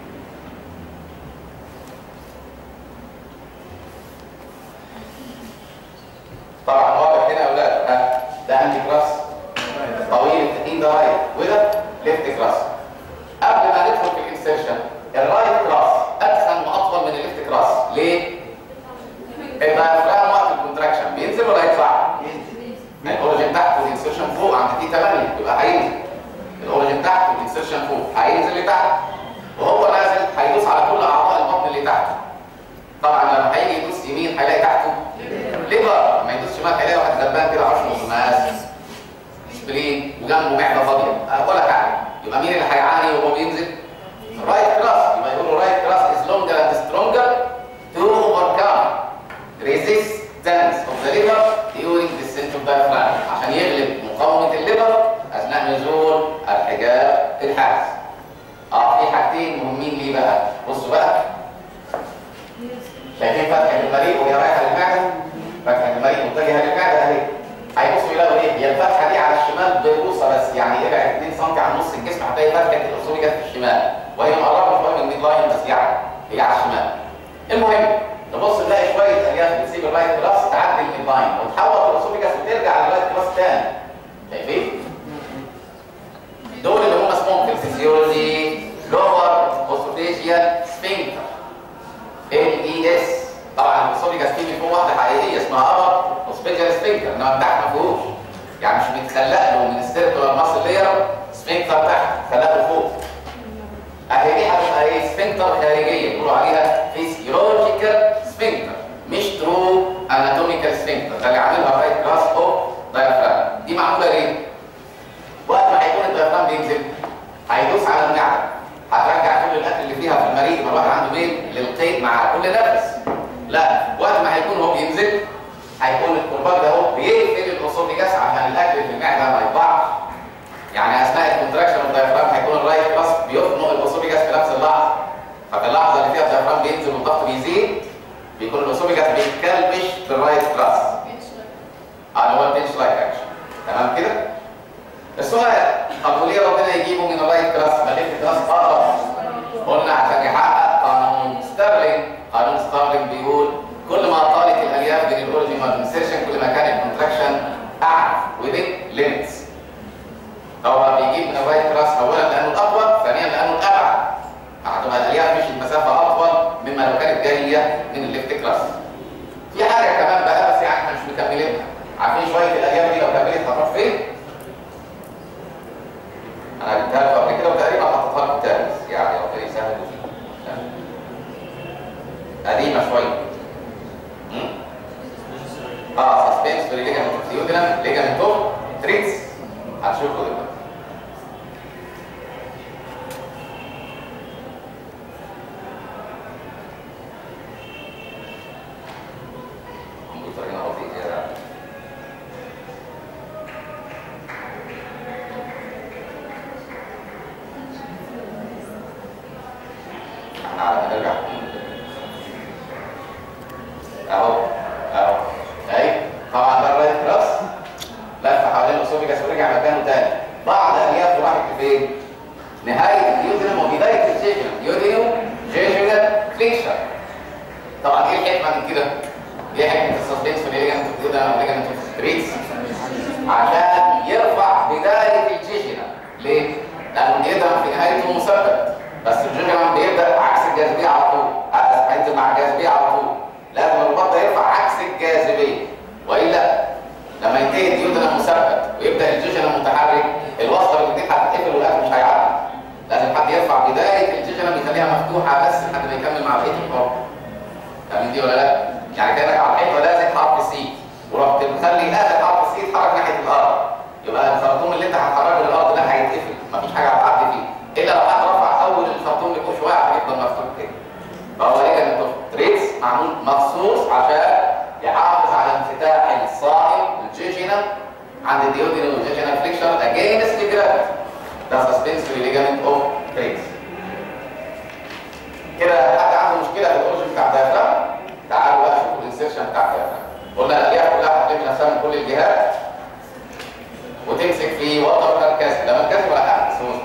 طبعا واضح هنا يا اولاد ها ده عندي كراس طويل التخين ده رايت وده ليفت كراس قبل ما ندخل في الانسيرشن الرايت كراس ادخن واطول من الليفت كراس ليه؟ الدايفرام وقت الكونتراكشن بينزل ولا يطلع؟ الاوريجن تحت والانسيرشن فوق عند تي 8 يبقى هينزل الاوريجن تحت والانسيرشن فوق هينزل لتحت وهو نازل هيدوس على كل اعضاء البطن اللي تحت طبعا لما هيجي يدوس يمين هيلاقي تحته ليفر لما يدوس شمال هيلاقي واحد غلبان كده 10 نص مقاس سبلين وجنبه معده فاضيه أه ولا حاجه يبقى مين اللي هيعاني وهو بينزل؟ رايت كلاس يبقى يقولوا رايت كلاس از لونجر اند سترونجر تو اوفركم resistance of the liver during descent of diaphragm عشان يغلب مقاومه الليفر اثناء نزول الحجاب الحاجز اه في حاجتين مهمين ليه بقى بصوا بقى شايفين فتحه المريء وهي رايحه للمعده فتحه المريء متجهه للمعده اهي هيبصوا يلاقوا ايه هي الفتحه دي على الشمال ببوصه بس يعني ابعد 2 سم عن نص الجسم هتلاقي فتحه الاصول جت في الشمال وهي مقربه شويه من الميد لاين بس يعني هي على الشمال المهم نبص نلاقي شويه الياف بتسيب الرايت كلاس تعدي الميد لاين وتحول الاصول جت وترجع للرايت كلاس تاني شايفين؟ دول اللي هم اسمهم في الفسيولوجي لور اوسوفيجيال سفنكتر ال اي اس طبعا الاسوليجاس في فوق واحده حقيقيه اسمها ابر اوسوفيجيال سفنكتر انما تحت ما فيهوش يعني مش متخلق له من السيركولار ماسل لير سفنكتر تحت خلقه فوق اهي دي هتبقى ايه سفنكتر خارجيه بيقولوا عليها فيسيولوجيكال سفنكتر مش ترو اناتوميكال سفنكتر ده اللي عاملها رايت كلاس اوف دايفرام دي معموله ليه؟ وقت ما هيكون الدايفرام بينزل هيدوس على المعده هترجع كل الاكل اللي فيها في المريء يبقى الواحد عنده ميل للقيء مع كل نفس لا وقت ما هيكون هو بينزل هيكون الكرباج ده هو بيقفل الاسوفيجاس عشان الاكل في المعده ما يطلعش يعني اثناء الكونتراكشن الدايفرام هيكون الرايت كلاس بيخنق الاسوفيجاس في نفس اللحظه ففي اللحظه اللي فيها الدايفرام بينزل والضغط بيزيد بيكون الاسوفيجاس بيتكلبش في الرايت كلاس اه اللي هو البنش لايك اكشن تمام كده السؤال طب وليه ربنا يجيبه من الرايت كلاس ما ليه جايه من الليفت كلاس في حاجه كمان بقى بس يعني احنا مش مكملينها عارفين شويه الايام دي لو كملت هتروح فين؟ انا جبتها لكم قبل كده وتقريبا حطيتها لكم تاني بس يعني ربنا يسهل وفيه قديمه شويه مم؟ اه سسبنس ليجامنت تيودنم ليجامنت اوف تريتس هتشوفوا دلوقتي الكمبيوتر هنا بطيء يا احنا على ما نرجع اهو اهو اهي طبعا ده الرايت كلاس لف حوالين الاسوفيجاس ورجع مكانه تاني بعض الياف راحت لفين؟ نهايه اليودينم وبدايه الجيجنم يودينو جيجنال فليكشر طبعا ايه الحكمه من كده؟ ايه حكمه السسبنس في الليجمنت بتبدا الليجمنت في الستريتس عشان يرفع بدايه الجيجنم ليه؟ لانه اليدرم في نهايته مثبت بس الجيجنم بيبدا عكس الجاذبيه على طول هينزل مع الجاذبيه على طول لازم الرباط ده يرفع عكس الجاذبيه والا لما ينتهي الديودنم مثبت ويبدا الجيجنم متحرك الوصله اللي دي هتتقفل والاكل مش هيعدي لازم حد يرفع بدايه الجيجنم يخليها مفتوحه بس لحد ما يكمل مع بقيه الحرب فاهمين دي ولا لا؟ يعني كانك على الحيطه لازم حرف سي ورحت مخلي اخر حرف سي يتحرك ناحيه الارض يبقى الخرطوم اللي انت هتحركه للارض ده هيتقفل مفيش حاجه هتعدي فيه الا لو حد رفع اول الخرطوم لفوق شويه هيفضل مفتوح كده فهو ايه كان تريتس معمول مخصوص عشان يحافظ على انفتاح الصائم الجيجينم عند الديودينال والجيجينال فليكشر اجينست جرافيتي ده سسبنسوري ليجامنت اوف تريتس كده حد عنده مشكله في الاورجن بتاع الدايفرام تعالوا بقى شوفوا الانسيرشن بتاع الدايفرام قلنا الالياف كلها هتلم نفسها من كل الجهات وتمسك في وتر مركزي لا مركزي ولا حاجه بس هو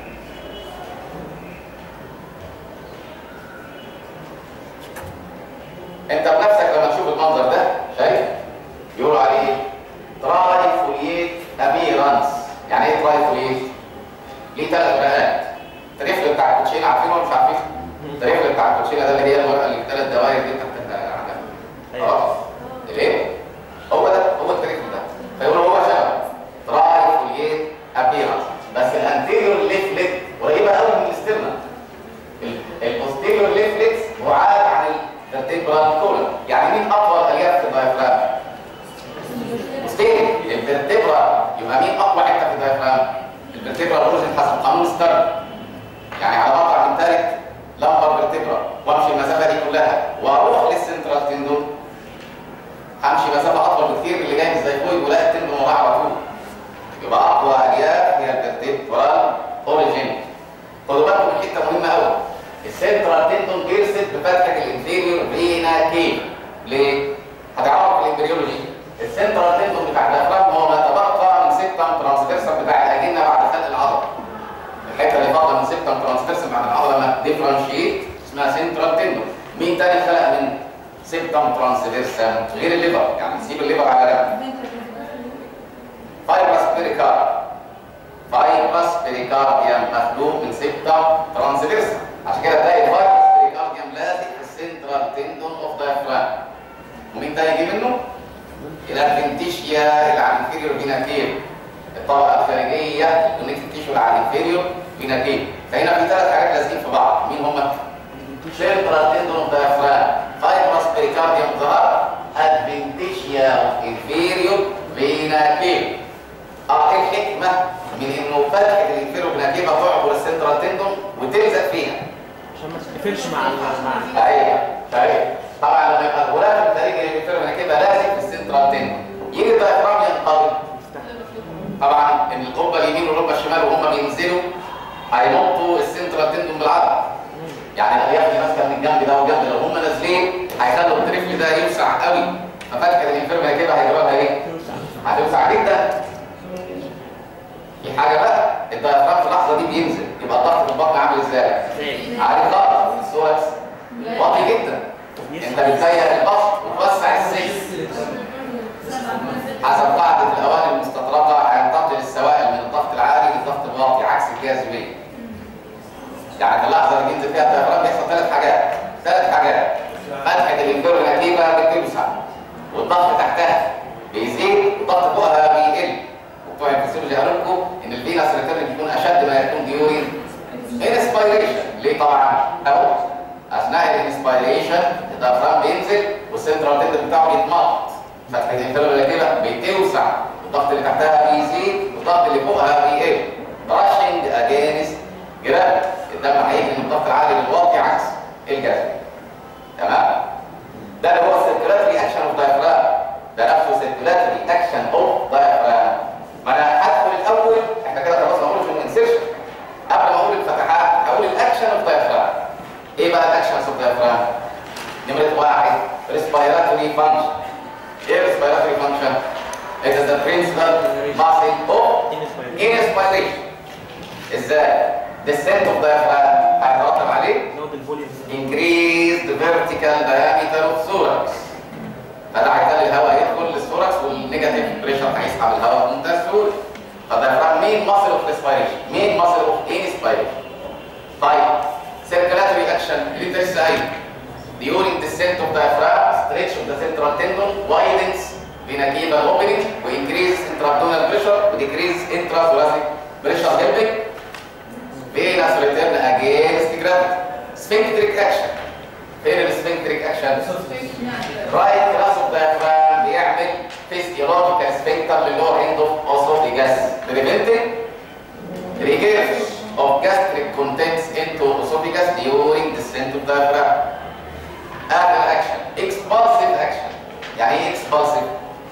انت بنفسك لما تشوف المنظر ده شايف يقولوا عليه تراي فوليت ابيرانس يعني ايه تراي فوليت؟ ليه ثلاث ورقات التريفل بتاع الكوتشينه عارفينه ولا مش عارفين؟ التريفل بتاع الكوتشينه ده اللي هي الورقه اللي بثلاث دوائر دي انت بتبقى خلاص ليه؟ هو ده هو التريفل ده فيقولوا هو شبه تراي فوليت ابيرانس بس الانتيريور ليفلت قريبه قوي من الاسترنال البوستيريور ليفلت بعاد عن الفرتيبرال كولم يعني مين اطول الياف في الدايفرام بوستيريور الفرتيبرال يبقى مين اقوى حته في الدايفرام الفرتيبرال اوريجن حسب قانون ستارن يعني على مقطع من ثالث لمبر فيرتيبرال وامشي المسافه دي كلها واروح للسنترال تندون همشي مسافه اطول بكتير من اللي جاي من الزيفويد ولاقي التندون وراه على طول يبقى اقوى الياف هي الفرتيبرال اوريجين خدوا بالكم من حته مهمه قوي السنترال تندون بيرسل بفتحه الانفيريور فينا كيف ليه؟ هتعرفوا في الامبريولوجي السنترال تندون بتاع الديافرام هو ما تبقى من سيبتم ترانسفيرسال بتاع الاجنه بعد خلق العضله الحته اللي فاضله من سيبتم ترانسفيرسال بعد العضله ما ديفرنشيت اسمها سنترال تندون مين تاني خلق من سيبتم ترانسفيرسال غير الليفر يعني نسيب الليفر على جنب فايبرس بيريكارد فايبرس بيريكارديوم مخلوق من سيبتم ترانسفيرسال عشان كده تلاقي الفايبرس بيريكارديوم لازق في السنترال تندون اوف دايفرام ومين تاني يجي منه؟ الادفنتيشيا اللي على الانفيريور فينا كيف الطبقه الخارجيه الكونكتيف تيشو اللي على الانفيريور فينا كيف فهنا في ثلاث حاجات لازقين في بعض مين هم؟ سنترال تندون اوف دايفرام فايبرس بيريكارديوم ظهر ادفنتيشيا اوف انفيريور فينا كيف اه ايه الحكمه من انه فتحه الانفيريور فينا كيف تعبر السنترال تندون وتلزق فيها عشان ما تقفلش مع ال- مع ايوه صحيح طبعا لما يبقى الغلاف الخارجي للانفيريور فينا كيف لازق في السنترال تندون يجي الدايفرام ينقبض طبعا ان القبه اليمين والقبه الشمال وهم بينزلوا هينطوا السنترال تندون بالعرض يعني الالياف اللي ماسكه من الجنب ده والجنب لو هم نازلين هيخلوا التريفل ده يوسع قوي ففتحه الانفيريور كده هيجرى لها ايه؟ هتوسع جدا في حاجه بقى الدايفرام في اللحظه دي بينزل يبقى الضغط في البطن عامل ازاي؟ عالي خالص السوركس واطي جدا انت بتضيق البطن وتوسع السيل حسب قاعده الاواني المستطرقه هينتقل السوائل من الضغط العالي للضغط الواطي عكس الجاذبيه يعني في اللحظه اللي بينزل فيها الدايفرام بيحصل ثلاث حاجات ثلاث حاجات ليه طبعا اهو اثناء الانسبيريشن الدايفرام بينزل والسنترال تندر بتاعه بيتمط فتحه الانفيرال كده بتوسع الضغط اللي تحتها بيزيد والضغط اللي فوقها بيقل راشنج اجينست جرافيتي الدم هيجري من الضغط العالي للواطي عكس الجذب تمام ده اللي هو السيركولاتري اكشن اوف دايفرام ده نفسه سيركولاتري اكشن اوف دايفرام ما انا هدخل الاول احنا كده خلاص هنقول في الانسيرشن قبل ما اقول الفتحات هقول الاكشن اوف دايفرام ايه بقى الاكشنز اوف دايفرام نمره واحد ريسبيراتوري فانكشن ايه ريسبيراتوري فانكشن It is the principal muscle of inspiration ازاي descent of diaphragm هيترتب عليه نقط الفوليوم increase the vertical diameter of thorax فده هيخلي الهواء يدخل للثوركس والنيجاتيف بريشر هيسحب الهواء بمنتهى السهوله فالديافرام مين ماسل اوف ريسبيريشن مين ماسل اوف انسبيريشن طيب circulatory action اللي انت لسه قايل during descent of diaphragm stretch of the central tendon widens vena cava opening و increase intra-abdominal pressure و decrease intrathoracic pressure helping venous return against gravity sphincteric action فين السفنكتريك اكشن رايت كلاس اوف diaphragm بيعمل physiological sphincter للور end of esophagus preventing regress of gastric contents into esophagus during descent of diaphragm اخر اكشن expulsive action يعني ايه expulsive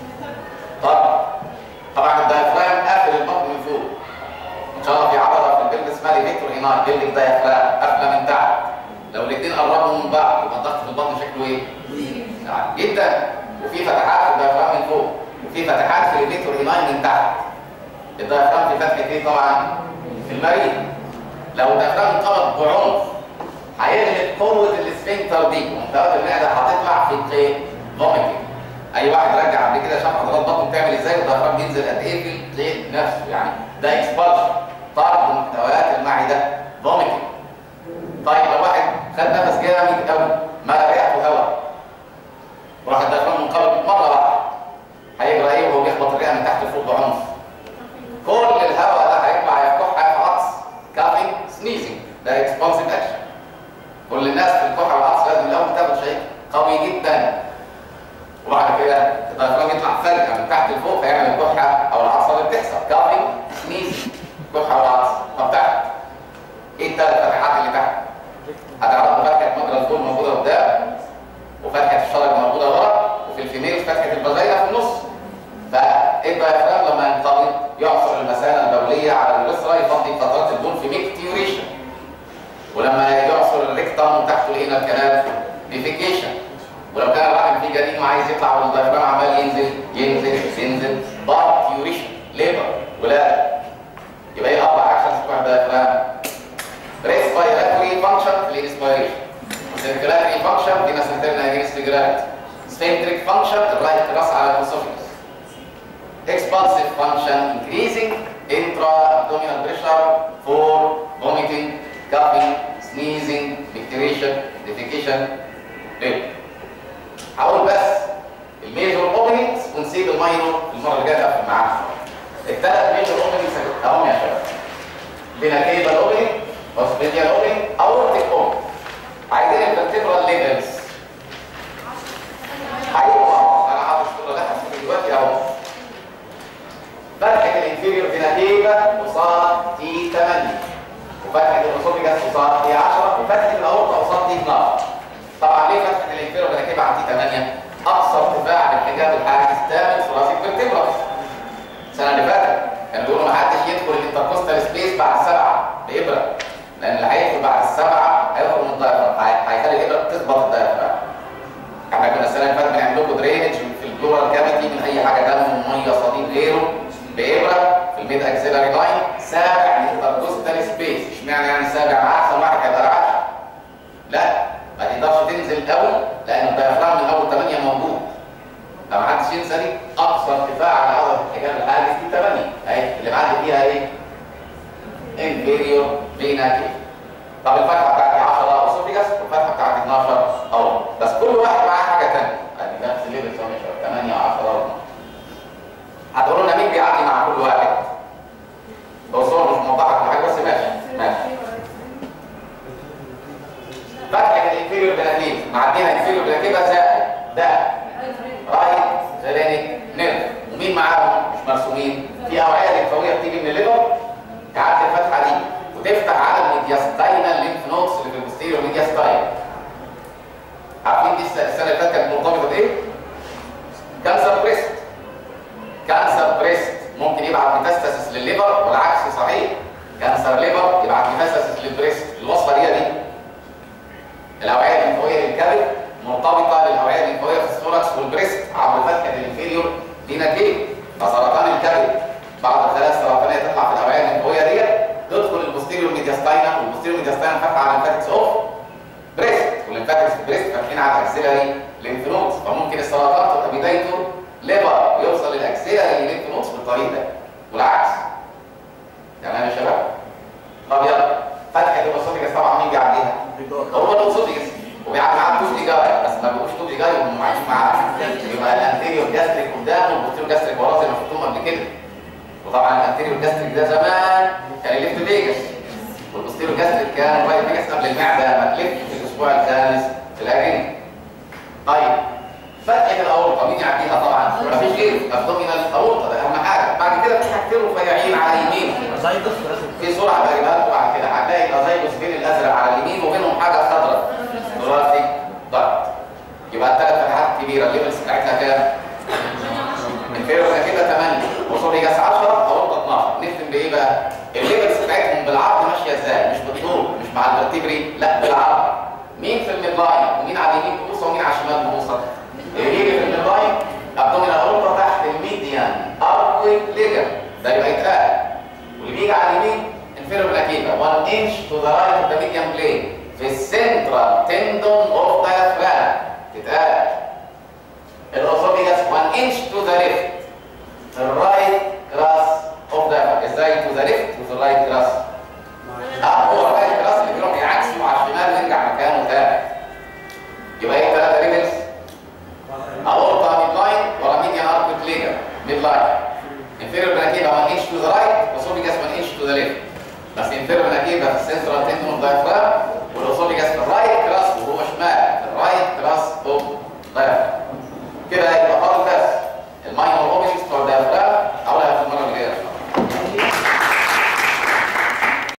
طبعا طبعا الدايفرام قافل البطن من فوق ان شاء الله في عضله في الجلد اسمها ليفيتور هنا بيلدك دايفرام قافله من تحت لو الاثنين قربوا من بعض يبقى الضغط في البطن شكله ايه؟ نعم جدا وفي فتحات في الدايفرام من فوق وفي فتحات في الليفيتور هنا من تحت الدايفرام في فتحه ايه طبعا؟ في المريء لو الدايفرام انقبض بعنف هيغلب قوه السفنكتر دي ومحتويات المعده هتطلع في القيء فوميتنج اي واحد رجع قبل كده شاف عضلات بطنه بتعمل ازاي والدايفرام بينزل قد ايه في القيء نفسه يعني ده اكسبالشن طرد محتويات المعده فوميتنج طيب لو واحد خد نفس جامد قوي ملا ريحته هواء وراح الدايفرام منقبض مره واحده هيجرى ايه وهو بيخبط الرئه من تحت لفوق بعنف كل الهواء ده هيطلع يفتح هيفعص كافينج سنيزنج ده اكسبانسيف اكشن كل الناس في الكحه والعطس لازم الاول تاخد شيء قوي جدا وبعد كده الدايفرام يطلع فجاه من تحت لفوق فيعمل الكحه او العطسه اللي بتحصل كافينج سنيزنج كحه والعطس طب تحت ايه الثلاث فتحات اللي تحت؟ هتعرفوا فتحه مجرى الفول موجوده قدام وفتحه الشرج موجوده ورا وفي الفيميل فتحه الفاجينا في النص فالدايفرام لما ينقبض يعصر المثانه البوليه على اليسرى يفضي فترات البول في ميكتيوريشن ولما يعصر الريكتم وتحته لقينا الكلام ديفيكيشن ولو كان الرحم فيه جنين وعايز يطلع والدايفرام عمال ينزل ينزل ينزل بارتيوريشن ليبر ولاده يبقى ايه اربع اكشنز بتوع الدايفرام respiratory function في الانسبيريشن circulatory function في ناس انترنا against gravity sphincteric function الرايت راس على الاسوفيس expulsive function increasing intra-abdominal pressure for vomiting, coughing, sneezing, dictation, defecation, rape. هقول بس الميجور اوبننجز ونسيب الماينور المره اللي جايه اقفل معاها. الثلاث ميجور اوبننجز اهم يا شباب. بيناكيبال اوبننج اوسبيديال اوبننج اورتيك اوبننج. عايزين الفرتبرال ليفلز. ايوه انا حاطط الصوره ده هسيبها دلوقتي اهو. فتحة الانفيريور فيناتيفا قصاد تي 8 وفتحة الاسوفيجاس قصاد تي 10 وفتحة الاورطة قصاد تي 12 طبعا ليه فتحة الانفيريور فيناتيفا عن تي 8 اقصى ارتفاع بالحجاب الحاجز الثامن ثلاثي فيرتبرال السنة اللي فاتت كانوا بيقولوا ما حدش يدخل الانتركوستال سبيس بعد السبعة بإبرة لأن اللي هيدخل بعد السبعة هيخرج من الدايفرام هيخلي الإبرة تخبط الدايفرام احنا كنا السنة اللي فاتت بنعمل لكم درينج في البلورال كافيتي من أي حاجة دم مية صديد غيره بإبرة في الميد اكسيلاري لاين سابع انتركوستال سبيس اشمعنى يعني سابع مع احسن واحد هيبقى عشرة لا ما تقدرش تنزل قوي لان الديافرام من اول 8 موجود فما حدش ينسى دي اقصى ارتفاع على عضله الحجاب الحاجز دي 8 اهي اللي معدي فيها ايه؟ انفيريور فينا كيف طب الفتحه بتاعت الانفيريور بلاتيب معديها انفيريور بلاتيب زائد ده رايت سيرينيك نيرف ومين معاهم مش مرسومين في اوعيه لمفاويه بتيجي من الليفر تعدي الفتحه دي وتفتح على الميدياستاينال ليمف نودز اللي في البوستيريور ميدياستاين عارفين دي السنه اللي فاتت كانت مرتبطه بايه؟ كانسر بريست كانسر بريست ممكن يبعت ميتاستاسيس للليفر والعكس صحيح كانسر ليفر يبعت ميتاستاسيس للبريست الوصفه دي دي الاوعيه الليمفاويه للكبد مرتبطه بالاوعيه الليمفاويه في الثوركس والبريست عبر فتحه الانفيريور فينا فسرطان الكبد بعض الخلايا السرطانيه تطلع في الاوعيه الليمفاويه دي تدخل البوستيريور ميدياستاينا والبوستيريور ميدياستاينا فاتحه على الليمفاتكس اوف بريست والليمفاتكس بريست فاتحين على الاكسيلاري ليمف نودز فممكن السرطان تبقى بدايته ليفر ويوصل للاكسيلاري ليمف نودز بالطريق ده والعكس تمام يا شباب طب يلا فتحه الاسوفيجاس طبعا مين بيعديها؟ هو الاسوفيجاس وبيعدي معاه توش ديجاي بس ما بيبقوش توش ديجاي وهم معايشين معاه يبقى الانتيريور جاستريك قدام والبوستيريور جاستريك وراه زي ما شفتهم قبل كده وطبعا الانتيريور جاستريك ده زمان كان الليفت فيجاس والبوستيريور جاستريك كان رايت فيجاس قبل المعده ما تلف في الاسبوع الخامس في الاجنه طيب فتحه الاورطه مين يعديها طبعا مفيش غير ابدومينال اورطه ده اهم حاجه بعد كده في حاجتين رفيعين على اليمين زايدس لازم في سرعه بجيبها لكم بعد كده هتلاقي الازايجوس بين الازرق على اليمين وبينهم حاجه خضراء ثلاثي ضغط يبقى الثلاث فتحات كبيره الليفلز بتاعتها كام؟ الفيرو كده 8 وصول جاس 10 اورطه 12 نختم بايه بقى؟ الليفلز بتاعتهم بالعرض ماشيه ازاي؟ مش بالطول مش مع الفرتبري لا بالعرض مين في الميد لاين ومين على اليمين بوصه ومين على الشمال بوصه؟ اللي يجي في الميد لاين ابدومينال اورطه تحت الميديان اركويك ليجر ده يبقى يتقال واللي بيجي على اليمين انفيرو بلاكيبا 1 انش تو ذا رايت اوف ذا ميديان بلين في السنترال تندون اوف دايافرام تتقال الاسوفيجاس 1 انش تو ذا ليفت الرايت كراس اوف ذا ازاي تو ذا ليفت وذا رايت كراس اه هو الرايت كراس اللي بيروح يعكس على الشمال ويرجع مكانه تاني يبقى ايه ثلاثه ليفلز اورطه ميد لاين ورا ميديان ارك ليجر ميد لاين inferior vena 1 inch to the right وسوفيجاس 1 inch to the left بس inferior vena في السنترال تندون اوف diaphragm